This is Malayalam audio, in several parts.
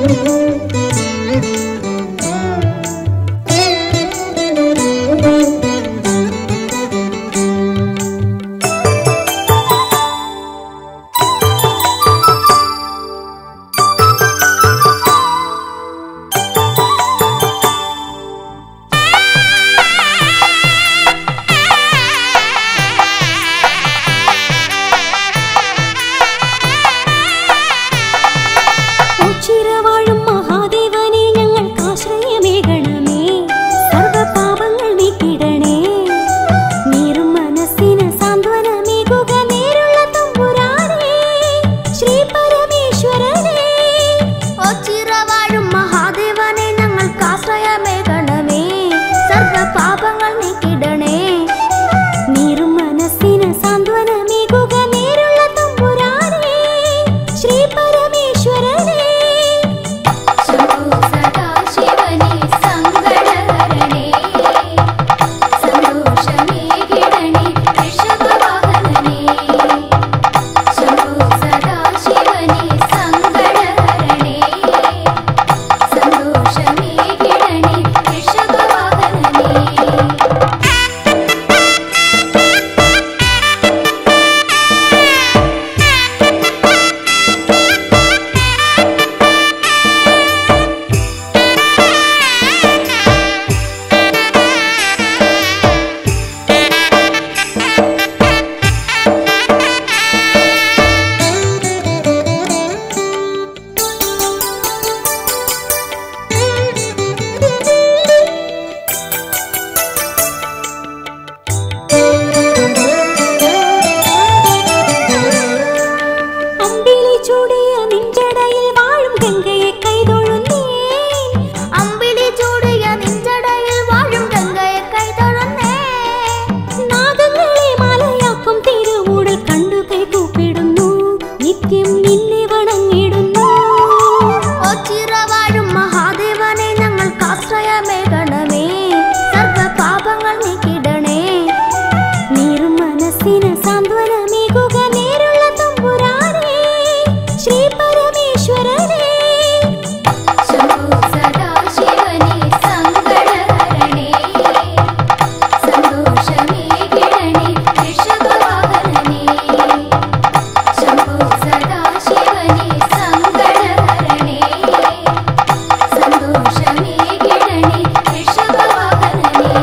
ഉച്ചിരവാഴും മഹാദേവനെ ഞങ്ങൾക്കാശ്രയമേകണമേ സർവപാപങ്ങൾ നീക്കിടണേ നീറും മനസ്സിന് സാന്ത്വനമേകുക നേരുള്ള തമ്പുരാനേ ശ്രീ പരമേശ്വരനേ ഒച്ചിറവാഴും മഹാദേവനെ ഞങ്ങൾക്ക് ആശ്രയമേകണമേ സർവ പാപങ്ങൾ നീക്കിടണേ നീറും മനസ്സിന് സാന്ത്വനമേകുക നേരുള്ള തമ്പുരാനേ ശ്രീ പരമേശ്വരനേ ശംഭോ സദാശിവനെ സങ്കടഹരണേ സന്തോഷമേകിടണേ ഋഷഭവാഹനനേ ശംഭോ സദാശിവനെ സങ്കടഹരണേ സന്തോഷമേകിടണേ ഋഷഭവാഹനനേ അമ്പിളി ചൂടിയ നിഞ്ചടയിൽ വാഴും ഗംഗയെ കൈതൊഴുന്നേൻ അമ്പിളി ചൂടിയ നിഞ്ചടയിൽ വാഴും ഗംഗയെ കൈതൊഴുന്നേ നാഗങ്ങളെ മാലയാക്കും തിരുവൂടൽ കണ്ടു കൈ കൂപ്പിടുന്നു നിത്യം നിന്നെ വണങ്ങിടുന്നു ഒച്ചിറവാഴും മഹാദേവനെ ഞങ്ങൾക്ക് ആശ്രയമേകണമേ സർവ പാപങ്ങൾ നീക്കിടണേ നീറും മനസ്സിന് സാന്ത്വനമേകുക നേരുള്ള തമ്പുരാനേ ശ്രീ പരമേശ്വരനേ ശംഭോ സദാശിവനെ സങ്കടഹരണേ സന്തോഷമേകിടണേ ഋഷഭവാഹനനേ ശംഭോ സദാശിവനെ സങ്കടഹരണേ സന്തോഷമേകിടണേ ഋഷഭവാഹനനേ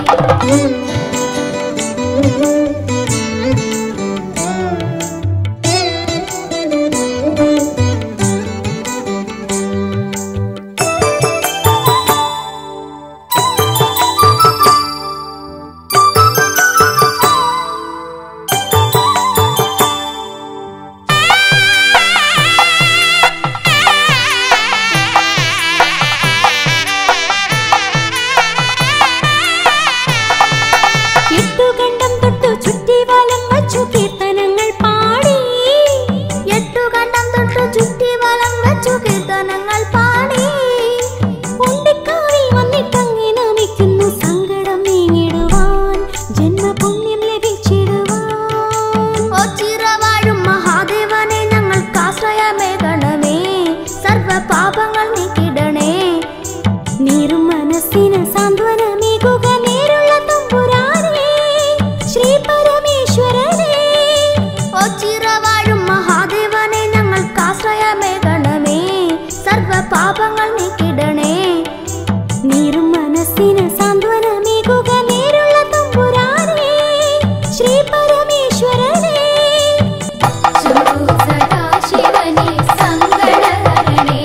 എട്ടുകണ്ടം തൊട്ടു ചുറ്റി വലം വച്ചു കീർത്തനങ്ങൾ പാടി എട്ടു കണ്ടം തൊട്ടു ചുറ്റി വലം വെച്ചു കീർത്തനങ്ങൾ പാടി ഉണ്ടിക്കാവിൽ വന്നിട്ടങ്ങെ നമിക്കുന്നു സങ്കടം നീങ്ങിടുവാൻ ജന്മപുണ്യം ലഭിച്ചിടുവാൻ ഒച്ചിറവാഴും മഹാദേവനെ ഞങ്ങൾക്ക് ആശ്രയമേകണമേ സർവ പാപങ്ങൾ നീക്കിടണേ നീറും മനസ്സിന് സാന്ത്വനമേകുക നേരുള്ള തമ്പുരാനേ ശ്രീ പരമേശ്വരനേ ഒച്ചിറവാഴും മഹാദേവനെ ഞങ്ങൾക്ക് ആശ്രയമേകണമേ സർവ പാപങ്ങൾ നീക്കിടണേ നീറും മനസ്സിന് സാന്ത്വനമേകുക നേരുള്ള തമ്പുരാനേ ശ്രീ പരമേശ്വരനേ ശംഭോ സദാശിവനെ സങ്കടഹരണേ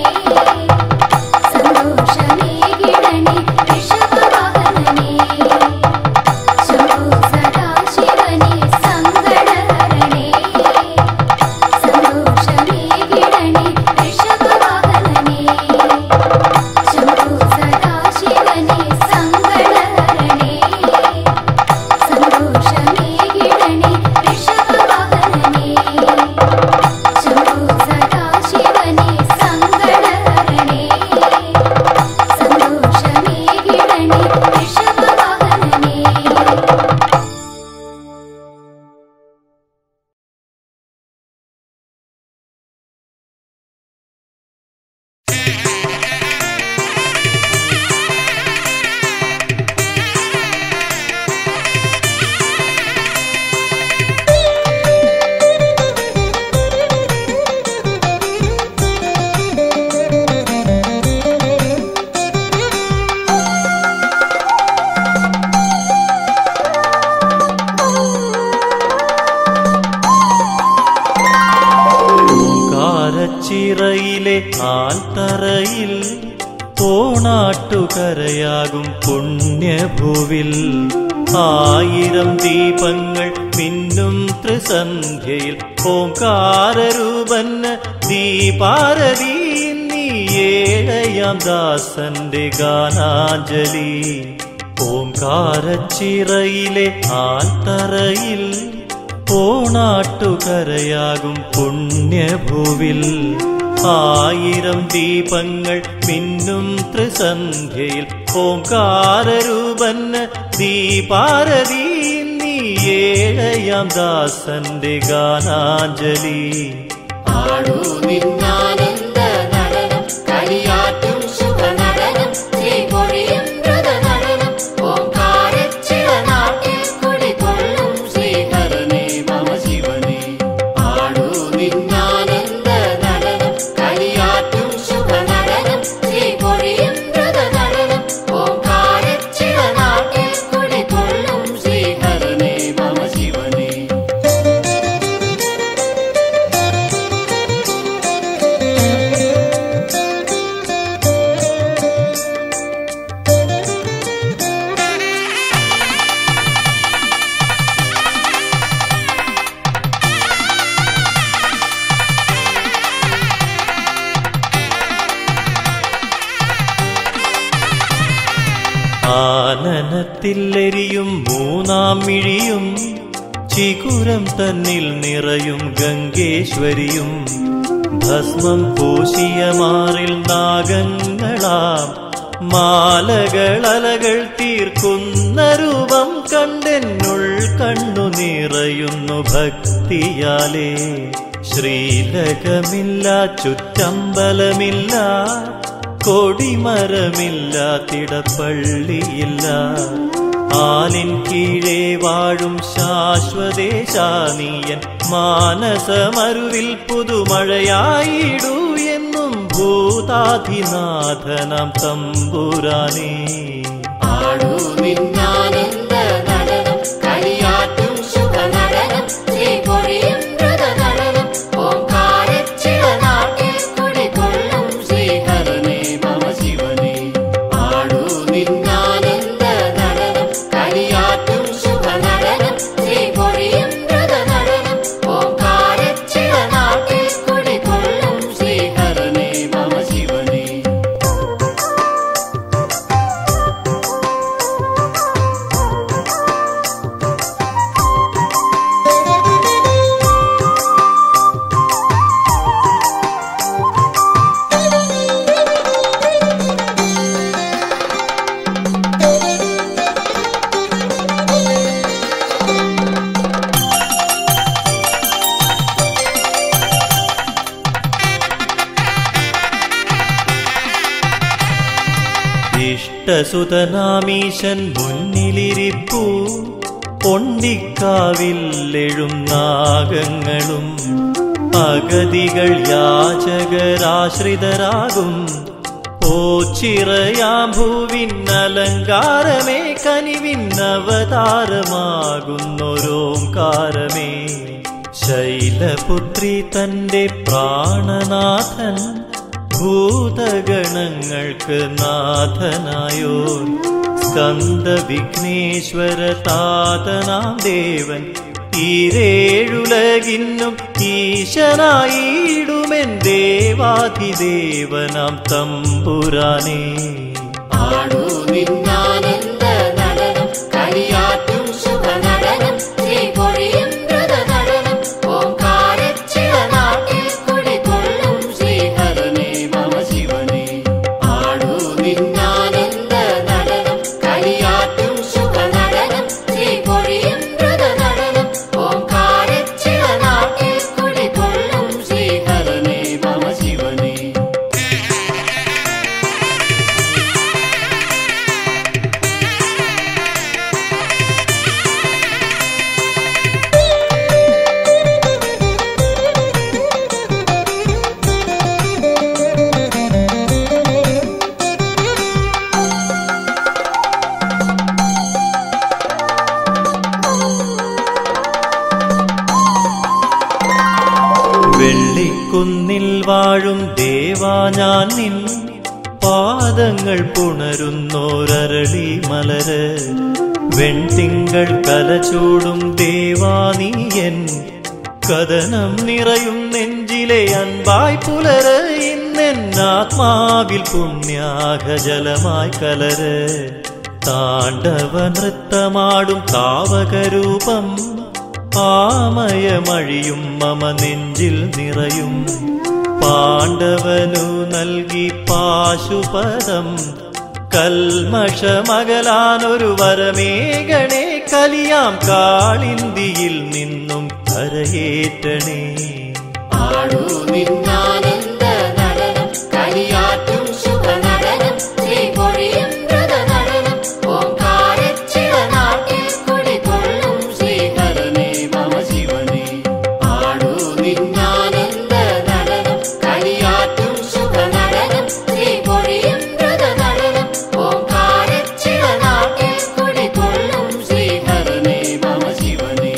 സന്തോഷമേകിടണേ ഋഷഭവാഹനനേ ശംഭോ സദാശിവനെ സങ്കടഹരണേ സന്തോഷമേകിടണേ ഋഷഭവാഹനനേ തറയിൽ ഓണാട്ടുകരയാകും പുണ്യഭൂവിൽ ആയിരം ദീപങ്ങൾ മിന്നും ത്രിസന്ധ്യയിൽ ഓംകാരൂപന് ദീപാരതി നീ ഏഴയാം ദാസന്റെ ഗാനാഞ്ജലി ഓംകാരച്ചിറയിലെ ആൽത്തറയിൽ ഓണാട്ടുകരയാകും പുണ്യഭൂവിൽ ആയിരം ദീപങ്ങൾ മിന്നും ത്രിസന്ധ്യയിൽ ഓംകാരൂപന് ദീപാരതി നീ ഏഴയാം ദാസന്റെ ഗാനാഞ്ജലി ആടൂ നിന്നാനന്ദ നടനം കളിയാറ്റും ശുഭനടനം ശ്രീപൊഴിയും ദ്രുതനടനം ഓംകാരച്ചിള നാട്ടിൽ കുടികൊള്ളും ശ്രീഹരനേ മമ ശിവനേ ആടൂ നിന്നാനന്ദ നടനം കളിയാറ്റും ശുഭനടനം ശ്രീപൊഴിയും ദ്രുതനടനം ഓംകാരച്ചിള നാട്ടിൽ കുടികൊള്ളും ശ്രീഹരനേ മമ ശിവനേ ആനനത്തില്ലെരിയും മൂന്നാം മിഴിയും ചികുരം തന്നിൽ നിറയും ഗംഗേശ്വരിയും ഭസ്മം പൂശിയ മാറിൽ നാഗങ്ങളാം മാലകളലകൾ തീർക്കുന്ന രൂപം കണ്ടെന്നുൾ കണ്ണു നിറയുന്നു ഭക്തിയാലേ ശ്രീലകമില്ല ചുറ്റമ്പലമില്ല കൊടിമരമില്ല തിടപ്പള്ളിയില്ല ആലിൻ കീഴേ വാഴും ശാശ്വതേശാനീയൻ മാനസമരുവിൽ പുതുമഴയായിടൂ എന്നും ഭൂതാധിനാഥനാം തമ്പുരാനേ ആടൂ നിന്നാനന്ദ നടനം കളിയാറ്റും ശുഭനടനം ശ്രീപൊഴിയും ദ്രുതനടനം ഓംകാരച്ചിള നാട്ടിൽ കുടികൊള്ളും ശ്രീഹരനേ മമ ശിവനേ ആടൂ നിന്നാനന്ദ നടനം കളിയാറ്റും ശുഭനടനം ശ്രീപൊഴിയും ദ്രുതനടനം ഓംകാരച്ചിള നാട്ടിൽ കുടികൊള്ളും ശ്രീഹരനേ മമ ശിവനേ ഇഷ്ടസുതനാമീശൻ മുന്നിലിരിപ്പൂ പൊണ്ടിക്കാവില്ലെഴും നാഗങ്ങളും അഗതികൾ യാചകരാശ്രിതരാകും ഓച്ചിറയാം ഭൂവിൻ അലങ്കാരമേ കനിവിൻ അവതാരമാകുന്നൊരോംകാരമേ ശൈലപുത്രി തന്റെ പ്രാണനാഥൻ ഭൂതഗണങ്ങൾക്ക് നാഥനായോ സ്കന്ദ വിഘ്നേശ്വര താതനാം ദേവൻ ഈരേഴുലകിന്നും ഈശനായിടുമെൻ ദേവാധിദേവനാം തമ്പുരാനേ ആടൂ നിന്നാനന്ദ നടനം കളിയാറ്റും ശുഭനടനം ശ്രീപൊഴിയും ദ്രുതനടനം ഓംകാരച്ചിള നാട്ടിൽ കുടികൊള്ളും ശ്രീഹരനേ മമ ശിവനേ ആടൂ നിന്നാനന്ദ നടനം കളിയാറ്റും ശുഭനടനം ശ്രീപൊഴിയും ദ്രുതനടനം ഓംകാരച്ചിള നാട്ടിൽ കുടികൊള്ളും ശ്രീഹരനേ മമ ശിവനേ വെള്ളിക്കുന്നിൽ വാഴും ദേവാ ഞാൻ നിൻ പാദങ്ങൾ പുണരുന്നോരളി മലര് വെൺതിങ്കൾ കലചൂടും ദേവാനീയൻ കഥനം നിറയും നെഞ്ചിലെ അൻപായി പുലര് ഇന്നെന്നാത്മാവിൽ പുണ്യാഹജലമായി കലര് താണ്ഡവ നൃത്തമാടും താവകരൂപം ആമയമഴിയും മമ നെഞ്ചിൽ നിറയും പാണ്ഡവനു നൽകി പാശുപദം കൽമഷമകലാനൊരു വരമേകണേ കലിയാം കാളിന്തിയിൽ നിന്നും കരയേറ്റണേ ആടൂ നിന്നാനന്ദ നടനം കരിയാറ്റും ശുഭനടനം ശ്രീപൊഴിയും ദ്രുതനടനം ഓംകാരച്ചില നാട്ടിൽ കുടികൊള്ളും ശ്രീഹരനേ മമ ശിവനേ ആടൂ നിന്നാനന്ദ നടനം കരിയാറ്റും ശുഭനടനം ശ്രീപൊഴിയും ദ്രുതനടനം ഓംകാരച്ചില നാട്ടിൽ കുടികൊള്ളും ശ്രീഹരനേ മമ ശിവനേ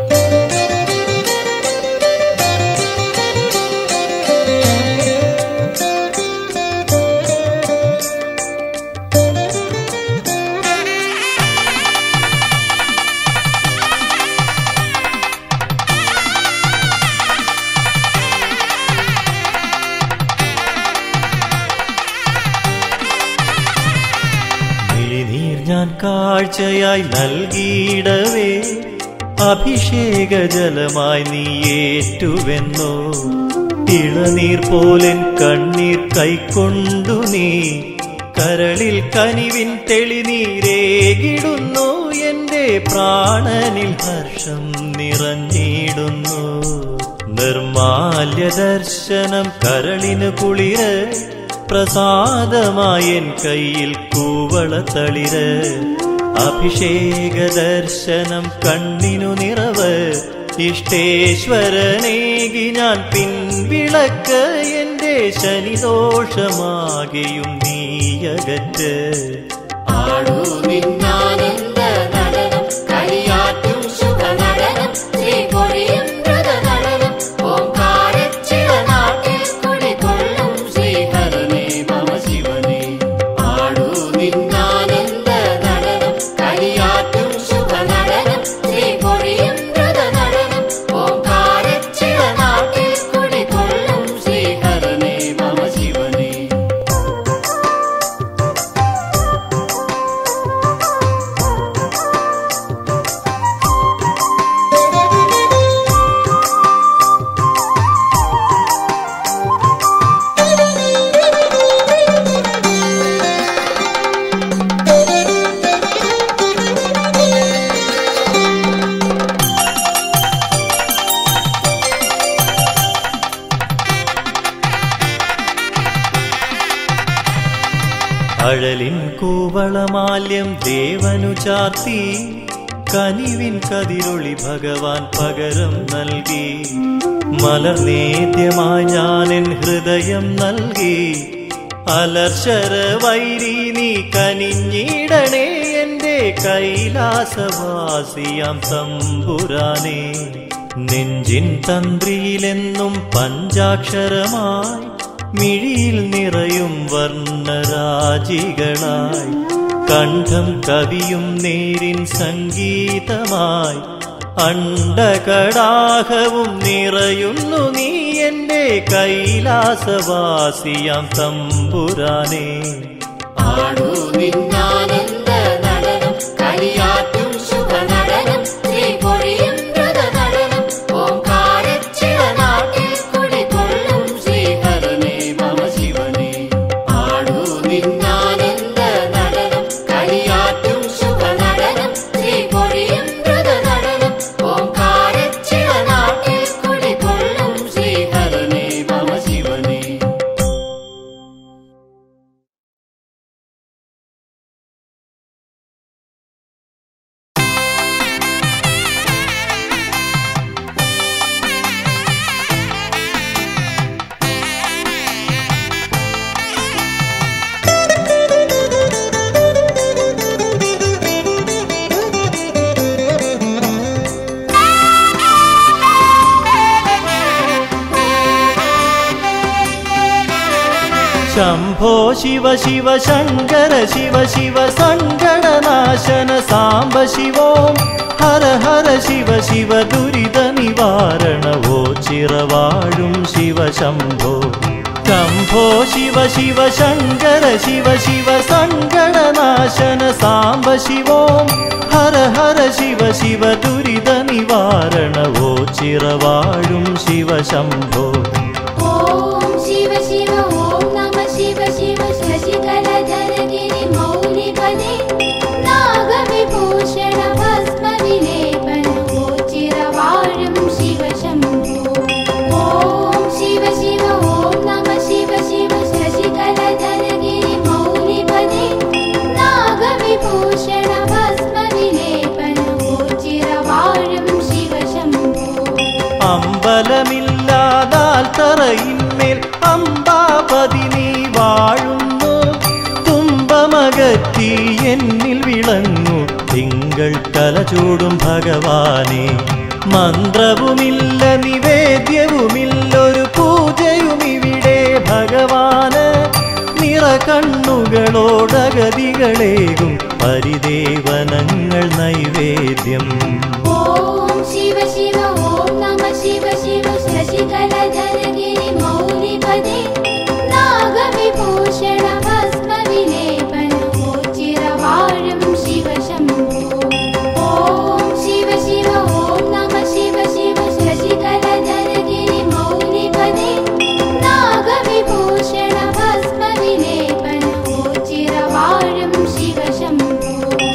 മിഴിനീർ ഞാൻ കാഴ്ചയായി നൽകിയിടവേ അഭിഷേക ജലമായി നീ ഏറ്റുവെന്നോ ഇളനീർ പോലൻ കണ്ണീർ കൈക്കൊണ്ടു നീ കരളിൽ കനിവിൻ തെളിനീരേകിടുന്നു എന്റെ പ്രാണനിൽ ഹർഷം നിറഞ്ഞിടുന്നു നിർമാല്യ ദർശനം കരളിന് കുളിര് പ്രസാദമായൻ കയ്യിൽ കൂവള തളിര് അഭിഷേക ദർശനം കണ്ണിനു നിറവ് ഇഷ്ടേശ്വരനേകി ഞാൻ പിൻവിളക്ക് എന്റെ ശനിദോഷമാകെയും നീയകറ്റ് ആടൂ നിന്നാനന്ദ നടനം കരിയാറ്റും ശുഭനടനം ശ്രീപൊഴിയും ദ്രുതനടനം ഓംകാരച്ചില നാട്ടിൽ കുടികൊള്ളും ശ്രീഹരനേ മമ ശിവനേ ആടൂ നിന്നാനന്ദ നടനം കരിയാറ്റും ശുഭനടനം ശ്രീപൊഴിയും ദ്രുതനടനം ഓംകാരച്ചില നാട്ടിൽ കുടികൊള്ളും ശ്രീഹരനേ മമ ശിവനേ അഴലിൻ കൂവളമാല്യം ദേവനു ചാർത്തി കനിവിൻ കതിരൊളി ഭഗവാൻ പകരം നൽകി മലനേദ്യമായി ഞാനെൻ ഹൃദയം നൽകി അലർശര വൈരി നീ കനിഞ്ഞിടണേ എന്റെ കൈലാസവാസിയാം തമ്പുരാനേ നെഞ്ചിൻ തന്ത്രിയിലെന്നും പഞ്ചാക്ഷരമായി മിഴിയിൽ നിറയും വർണ്ണരാജികളായി കണ്ഠം കവിയും നേരിൻ സംഗീതമായി അണ്ടകടാഹവും നിറയുന്നു നീ എന്റെ കൈലാസവാസിയാം തമ്പുരാനേ ആടൂ നിന്നാനന്ദ നടനം കരിയാറ്റും ശുഭനടനം ശ്രീപൊഴിയും ദ്രുതനടനം ഓംകാരച്ചില നാട്ടിൽ കുടികൊള്ളും ശ്രീഹരനേ മമ ശിവനേ ആടൂ നിന്നാനന്ദ നടനം കരിയാറ്റും ശുഭനടനം ശ്രീപൊഴിയും ദ്രുതനടനം ഓംകാരച്ചില നാട്ടിൽ കുടികൊള്ളും ശ്രീഹരനേ മമ ശിവനേ ശംഭോ ശംഭോ ശിവ ശിവ ശങ്കര ശിവ ശിവ സങ്കടനാശന സാംബ ശിവോം ഹര ഹര ശിവ ശിവ ദുരിത നിവാരണവോ ചിറവാഴും ശിവ ശംഭോ ശംഭോ ശിവ ശിവ ശങ്കര ശിവ ശിവ സങ്കടനാശന സാംബ ശിവോം ഹര ഹര ശിവ ശിവ ദുരിത നിവാരണവോ ചിറവാഴും ശിവ ശംഭോ ഓം ശിവ ശിവ ഓം നമ ശിവ ശിവ ശശികലധരഗിരി മൗലിപദേ നാഗവിഭൂഷണ ഭസ്മ വിലേപന ചിരവാഴും ശിവ ശംഭോ ഓം ശിവ ശിവ ഓം നമ ശിവ ശിവ ശശികലധരഗിരി മൗലിപദേ നാഗവിഭൂഷണ ഭസ്മ വിലേപന ചിരവാഴും ശിവ ശംഭോ അമ്പലമില്ലാതാൽ തറയിന്മേൽ അമ്പാപതി നീ വാഴുന്നു തുമ്പമകറ്റി എന്നിൽ വിളങ്ങു തിങ്കൾ തലചൂടും ഭഗവാനെ മന്ത്രവുമില്ല നിവേദ്യവുമില്ലൊരു പൂജയുമിവിടെ ഭഗവാന് നിറ കണ്ണുകളോടഗതികളേകും പരിദേവനങ്ങൾ നൈവേദ്യം ഓം ശിവ ശിവ ഓം നമ ശിവ ശിവ ശശികലധരഗിരി മൗലിപദേ നാഗവിഭൂഷണ ഭസ്മ വിലേപന ചിരവാഴും ശിവ ശംഭോ ഓം ശിവ ശിവ ഓം നമ ശിവ ശിവ ശശികലധരഗിരി മൗലിപദേ നാഗവിഭൂഷണ ഭസ്മ വിലേപന ചിരവാഴും ശിവ ശംഭോ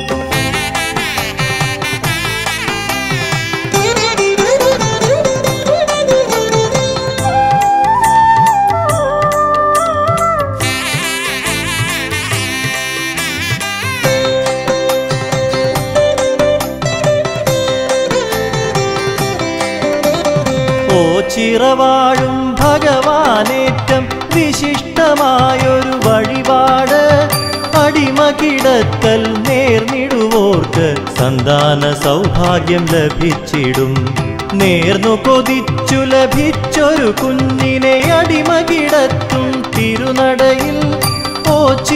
ഓ ചിറവാഴും ഭഗവാനേറ്റം വിശിഷ്ടമായൊരു വഴിപാട് അടിമ കിടത്തൽ നേർന്നിടുവോർക്ക് സന്താന സൗഭാഗ്യം ലഭിച്ചിടും നേർന്നു കൊതിച്ചു ലഭിച്ചൊരു കുഞ്ഞിനെ അടിമ കിടത്തും തിരുനടയിൽ ഓ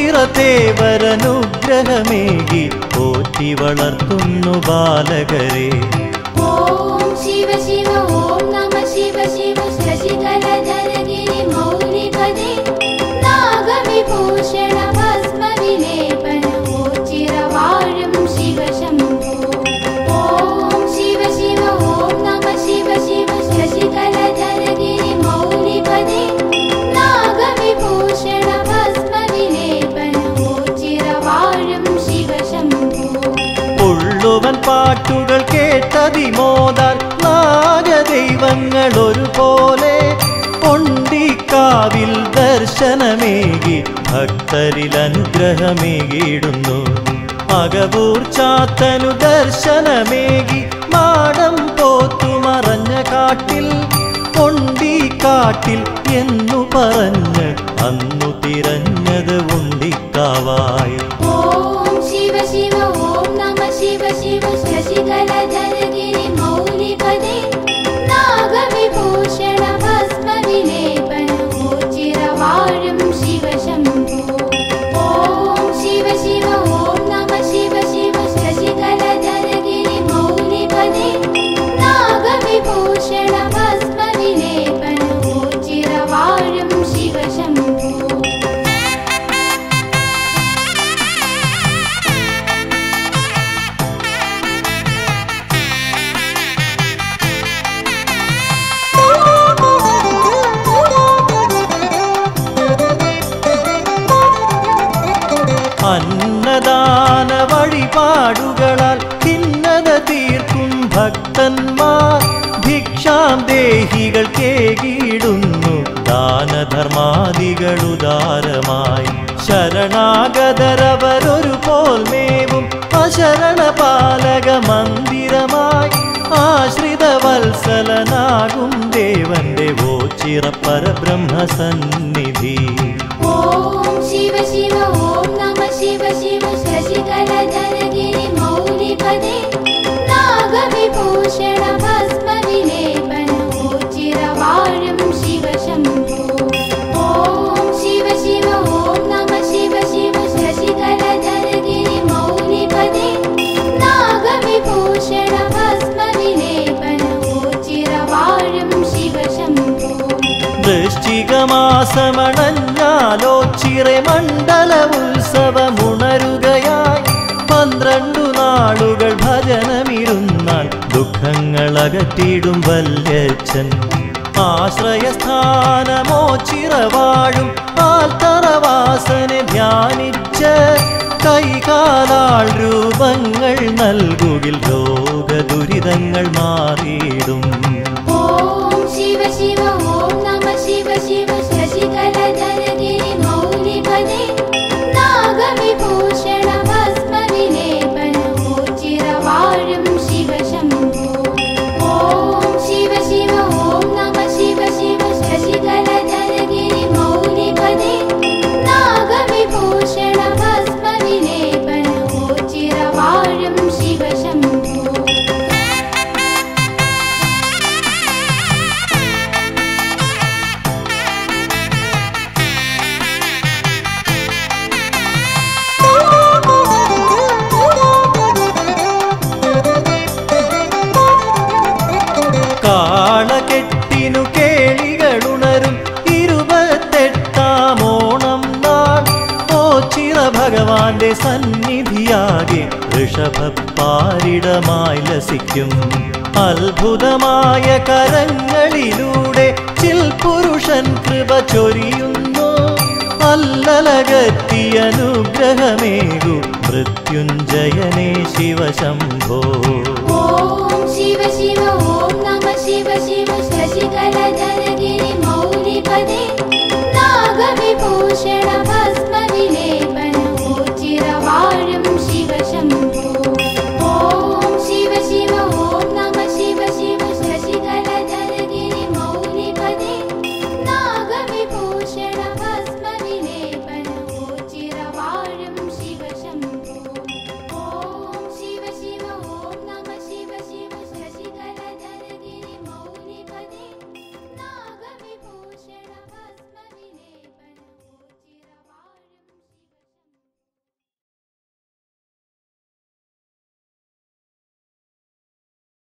ചിറത്തേവരനുഗ്രഹമേകി പോറ്റി വളർത്തുന്നു ബാലകരെ ഓം ശിവ ശിവ ഓം നമ ശിവ ശിവ ശശികലധരഗിരി മൗലിപദേ നാഗവിഭൂഷണ ഭസ്മ വിലേപന ചിരവാഴും ശിവ ശംഭോ ഓം ശിവ ശിവ ഓം നമ ശിവ ശിവ ശശികലധരഗിരി മൗലിപദേ നാഗവിഭൂഷണ ഭസ്മ വിലേപന ചിരവാഴും ശിവ ശംഭോ ഉള്ളുവൻ പാട്ടുകൾ കേട്ടതിമോദാൽ നാഗദൈവങ്ങൾ ഒരുപോലെ പൊണ്ടിക്കാവിൽ ദർശനമേകി ഭക്തരിൽ അനുഗ്രഹമേകിയിടുന്നു അകവൂർ ചാത്തനു ദർശനമേകി മാടം പോത്തു മറഞ്ഞ കാട്ടിൽ പൊണ്ടിക്കാട്ടിൽ എന്നു പറഞ്ഞ് അന്നു തിരഞ്ഞത് ഉണ്ടിക്കാവായി ഓം ശിവ ശിവ ഓം നമ ശിവ ശിവ ശശികലധരഗിരി മൗലിപദേ നാഗവിഭൂഷണ ഭസ്മ വിലേപന ചിരവാഴും ശിവ ശംഭോ ഓം ശിവ ശിവ ഓം നമ ശിവ ശിവ ശശികലധരഗിരി മൗലിപദേ നാഗവിഭൂഷണ ഭസ്മ വിലേപന ചിരവാഴും ശിവ ശംഭോ അന്നദാന വഴിപാടുകളാൽ ഭിന്നത തീർക്കും ഭക്തന്മാർ ഭിക്ഷാം ദേഹികൾ കേകിടുന്നു ദാനധർമാദികളുദാരമായി ശരണാഗതരവരൊരു പോൽ മേവും അശരണ പാലക മന്ദിരമായി ആശ്രിത വത്സലനാകും ദേവന്റെ ഓച്ചിറ പരബ്രഹ്മസന്നിധി ഓം ശിവ ശിവ ഓം നമ ശിവ ശിവ ശശികലധരഗിരി മൗലിപദേ നാഗവിഭൂഷണ ഭസ്മ വിലേപന ചിരവാഴും ശിവ ശംഭോ ഓം ശിവ ശിവ ഓം മാസമണഞ്ഞാലോ ചിറെ മണ്ഡല ഉത്സവമുണരുകയായി പന്ത്രണ്ടു നാളുകൾ ഭജനമിരുന്നാൽ ദുഃഖങ്ങൾ അകറ്റിടും വല്യച്ഛൻ ആശ്രയസ്ഥാനമോ ചിറവാഴും ആൽത്തറവാസനെ ധ്യാനിച്ച് കൈകാലാൾ രൂപങ്ങൾ നൽകുകിൽ രോഗദുരിതങ്ങൾ മാറിയിടും ഓം ശിവ ശിവ ഓം നമ ശിവ ശിവ ശശികല ധരഗിരി മൗലിപദേ നാഗവിഭൂഷണ ഭസ്മ വിലേപനമോ ചിരവാഴും ശിവ ശംഭോ ഓം ശിവ ശിവ ഓം നമ ശിവ ശിവ ശശികല ധരഗിരി മൗലിപദേ നാഗവിഭൂഷണ ഭസ്മ വിലേപനമോ ചിരവാഴും ശിവ ശംഭോ കാളകെട്ടിനു കേളികളുണരും ഇരുപത്തെട്ടാം ഓണം നാൾ ഓച്ചിറ ഭഗവാന്റെ സന്നിധിയാകെ ഋഷഭപ്പാരിടമായി ലസിക്കും അത്ഭുതമായ കരങ്ങളിലൂടെ ചിൽപുരുഷൻ കൃപ ചൊരിയുന്നു അല്ലലകത്തി അനുഗ്രഹമേകു മൃത്യുഞ്ജയനേ ശിവശംഭോ ഓം ശിവ ശിവ ഓം നമ ശിവ ശിവ ശശികല ധരഗിരി മൗലിപദേ നാഗവിഭൂഷണ ഭസ്മ